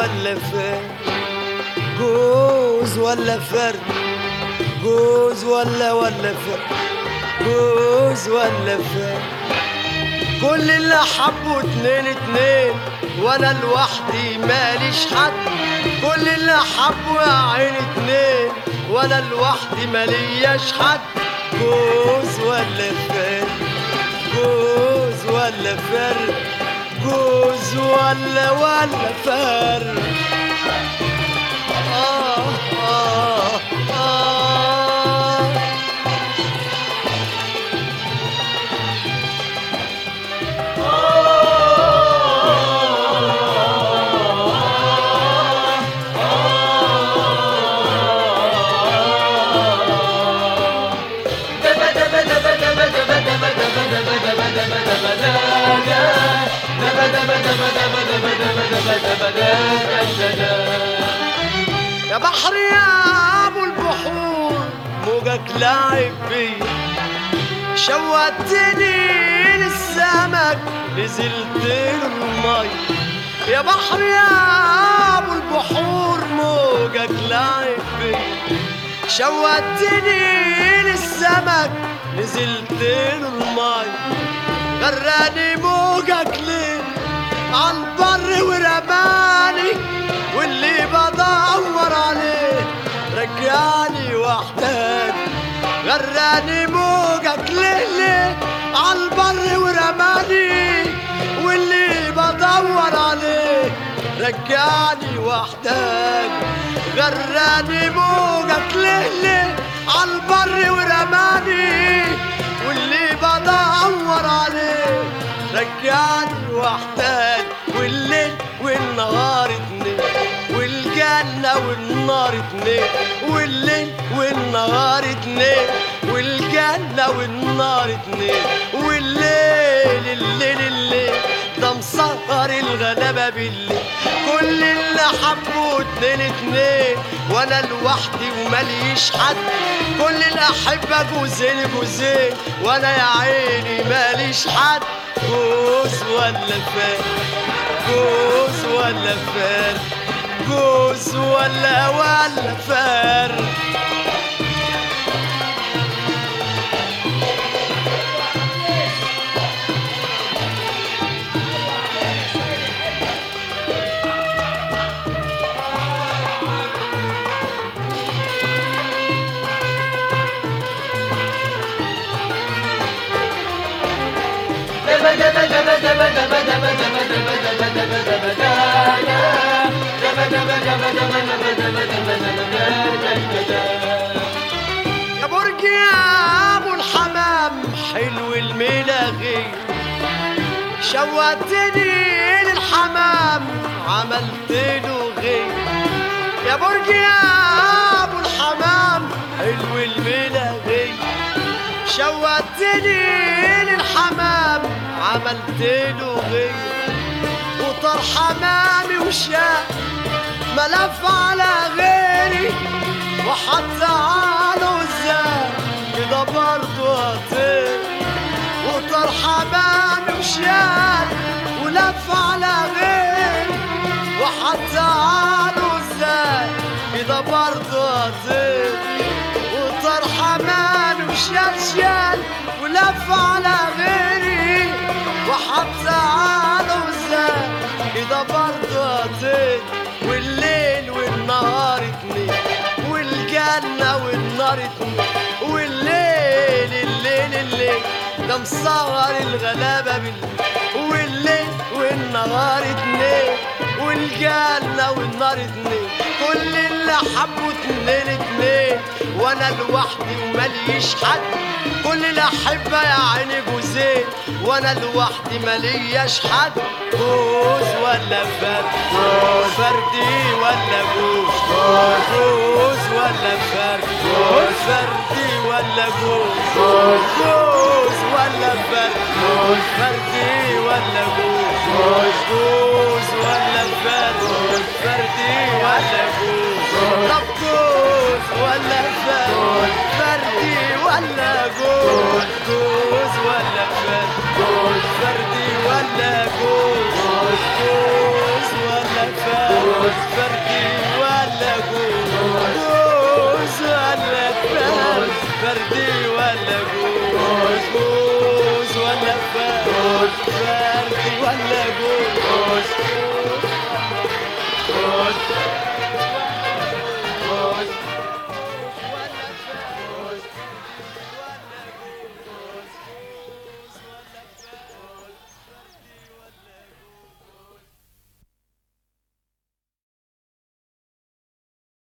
ولا فرد جوز ولا فرد جوز ولا ولا فرد جوز ولا فرد كل اللي حبوا اتنين اتنين وانا لوحدي ماليش حد كل اللي حبوا يا عين اتنين وانا لوحدي مالياش حد جوز ولا فرد جوز ولا فرد جوز ولا ولا فرد آه آه آه يا بحر يا ابو البحور موجك لاعب بيا شوقتني للسمك نزلت له المي يا بحر يا ابو البحور موجك لاعب بيا شوقتني للسمك نزلت له المي غراني موجك ليه عالبر ورماني واللي بدور عليه رجعني وحداني غراني موجك ليه ليه عالبر ورماني واللي بدور عليه رجعني وحداني غراني موجك ليه ليه عالبر ورماني واللي بدور عليه رجعني وحداني والليل والنهار اتنين والجنة والنار اتنين والليل والنهار اتنين والجنة والنار اتنين والليل الليل الليل ده مسهر الغلابة بالليل كل اللي حبوا اتنين اتنين وانا لوحدي ومليش حد كل الأحبة جوزين جوزين وانا يا عيني ماليش حد جوز ولا فات جوز ولا فار جوز ولا ولا فار يا برج يا ابو الحمام حلو الملاغي شوقتني للحمام عملت له غير يا برج يا ابو الحمام حلو الملاغي شوقتني للحمام عملت له غير وطار حمامي وشاء ملف على غيري وحتى على وزان كده برضه هطير وطار حمامي وشال ولف على غيري وحتى على وزان كده برضه هطير وطار حمامي وشال شال ولف على غيري وحتى على وزان كده برضه هطير والليل والنهار اتنين والجنة والنار اتنين والليل الليل الليل ده مسهر الغلابة بالليل والليل والنهار اتنين والجنة والنار اتنين كل اللي حبوا اتنين اتنين وانا لوحدي ومليش حد كل الأحبة يا عيني جوزين وانا لوحدي ملياش حد جوز ولا فرد فردي ولا جوز جوز ولا فرد فردي ولا جوز جوز ولا فرد فردي ولا جوز جوز ولا فرد فردي ولا جوز طب جوز ولا فرد